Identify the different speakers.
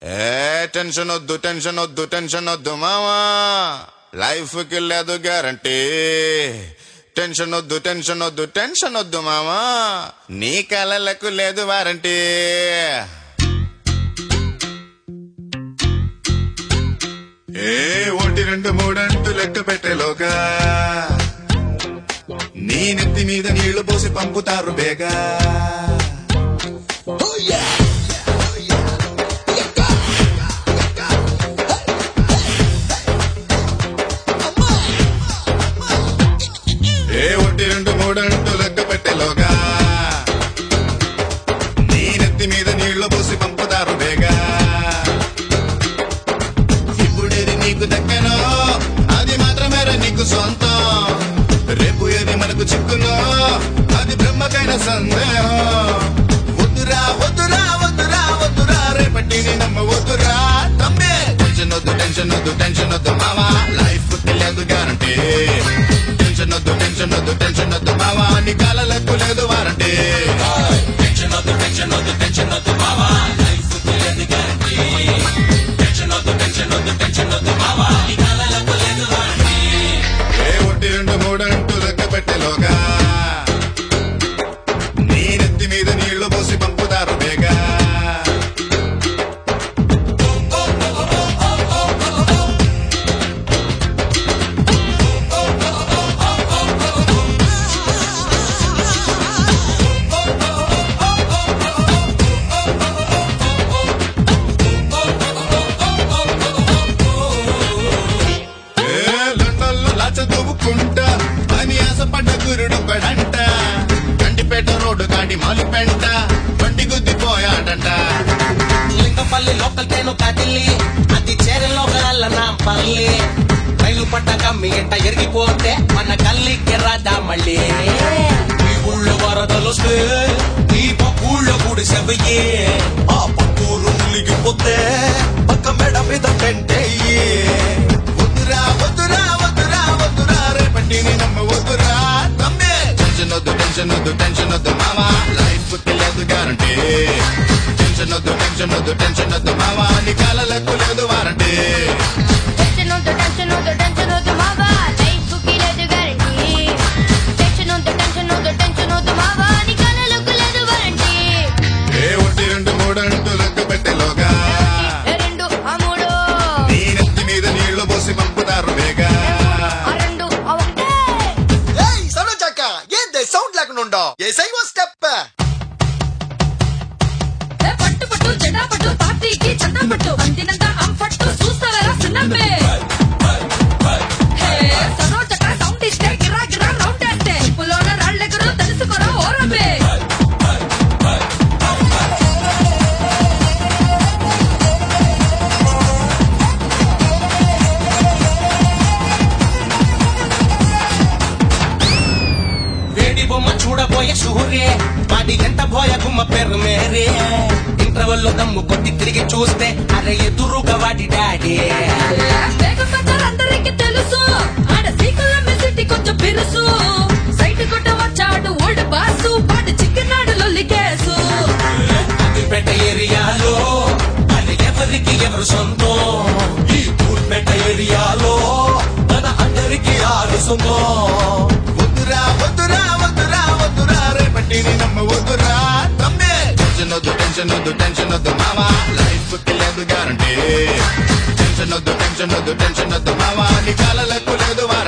Speaker 1: ఏ tension వద్దు tension వద్దు tension వద్దు మావా లైఫ్ కి లేదు గ్యారంటీ టెన్షన్ వద్దు టెన్షన్ వద్దు టెన్షన్ వద్దు మావా నీ కలలకు లేదు వారంటీ ఏ ఒకటి రెండు మూడంటూ లెక్క పెట్టేలోగా నీ నెత్తి మీద నీళ్లు పోసి పంపుతారు బేగా ఏ ఒకటి రెండు మూడంటూ లెక్క పెట్టేలోగా నీ నెత్తి మీద నీళ్లు పోసి పంపుతారు బేగా ఇప్పుడేది నీకు దక్కనో అది మాత్రమేరా నీకు సొంతం రేపు ఏది మనకు చిక్కునో అది బ్రహ్మకైన సందేహం వద్దురా వద్దురా వద్దురా వద్దురా రేపటి నీ నమ్మ వద్దురా తమ్మే టెన్షన్ వద్దు టెన్షన్ వద్దు టెన్షన్ వద్దు మావా లైఫ్ లేదు గ్యారంటీ టెన్షన్ వద్దు టెన్షన్ వద్దు టెన్షన్ వద్దు మావా నీ కాలలకు లేదు వారంటీ
Speaker 2: టెన్షన్ వద్దు టెన్షన్ వద్దు టెన్షన్ వద్దు బావా లైఫ్ తెలియదు గ్యారంటీ టెన్షన్ వద్దు టెన్షన్ వద్దు టెన్షన్ వద్దు బావా నీ కలలకు లేదు వారంటీ
Speaker 1: ఏ ఒకటి రెండు మూడు అంటూ లెక్క పెట్టేలోగా నీ నెత్తి మీద నీళ్లు పోసి పంపుతారు బేగా ఏ లండన్లో లాచ దువ్వుకుంటా అని ఆశపడ్డ గురుడు ఒకడంట గండిపేట రోడ్డు కాడి మాలిపెంట బండి గుద్దిపోయాడంట
Speaker 2: లింగపల్లి లోకల్ ట్రైన్ కదిలి అది చేరలో నా పల్లి రైలు పట్ట కమ్మి ఎంట ఎరిగిపోతే మన కల్లికి రాదా మళ్ళీ ఈ ఊళ్ళో వరదలొస్తే ఈ పక్కూళ్ళో గుడి సెవయ్యే ఆ పక్కూరు మునిగిపోతే పక్క మెడ మీద పెంటయ్యే
Speaker 1: వద్దురా వద్దురా వద్దురా వద్దురా రేపటి నీ నమ్మ వద్దురా తమ్మే టెన్షన్ వద్దు టెన్షన్ వద్దు టెన్షన్ వద్దు మావా లైఫ్ లేదు గ్యారంటీ టెన్షన్ వద్దు టెన్షన్ వద్దు టెన్షన్ వద్దు మావా నీ కాలలకు లేదు వారంటీ
Speaker 3: టెన్షన్ వద్దు టెన్షన్ వద్దు టెన్షన్ వద్దు మావా లైఫ్ కి లేదు గ్యారంటీ టెన్షన్ వద్దు టెన్షన్ వద్దు టెన్షన్ వద్దు మావా నీ కలలకు లేదు వారంటీ
Speaker 1: ఏ ఒకటి రెండు మూడు అంటూ లెక్క పెట్టేలోగా
Speaker 3: రెండు ఆ మూడు
Speaker 1: నీ నెత్తి మీద నీళ్లు పోసి పంపుతారు బేగా
Speaker 3: ఆ రెండు ఆ ఒకటే
Speaker 4: ఏయ్ సరోజక్క ఏంది సౌండ్ లేకుండా ఉండవు ఏసై ఓ స్టెప్
Speaker 5: ఏ పట్టు పట్టు జెండా పట్టు పార్టీకి చందా పట్టు అందినంత అంపట్టు చూస్తారా సిన్నమ్మే హే సరోజక సౌండ్ ఇస్తే గిరా గిరా రౌండ్ వేస్తే పులోన రాళ్ళెగురు తెలుసుకోరా ఓరమ్మే
Speaker 2: వేడి బొమ్మ చూడబోయే సూర్యే వాడి ఎంత పోయ గుమ్మ పేరు మేరే ఇంటర్వెల్ లో దమ్ము కొట్టి తిరిగి చూస్తే అరే ఎదురుగా వాడి డాడీ
Speaker 5: వేగం బజార్ అందరికి తెలుసు ఆడ సీకుల మెసిటీ కొంచెం బిరుసు సైట్ కొట్ట వచ్చాడు ఓల్డ్ బాసు పాడు చిక్కినాడు లొల్లికేసు
Speaker 2: అదిపేట ఏరియాలో అది ఎవరికి ఎవరు సొంతం ఈ తూర్పేట ఏరియాలో మన అందరికి ఆరు సొంతం
Speaker 1: వద్దురా వద్దురా వద్దురా వద్దురా రేపటి నీ నమ్మ వద్దురా తమ్మే టెన్షన్ వద్దు టెన్షన్ వద్దు టెన్షన్ వద్దు మావా లైఫ్ కి లేదు గ్యారంటీ టెన్షన్ వద్దు టెన్షన్ వద్దు టెన్షన్ వద్దు మావా నీ కాలలకు లేదు వారంటీ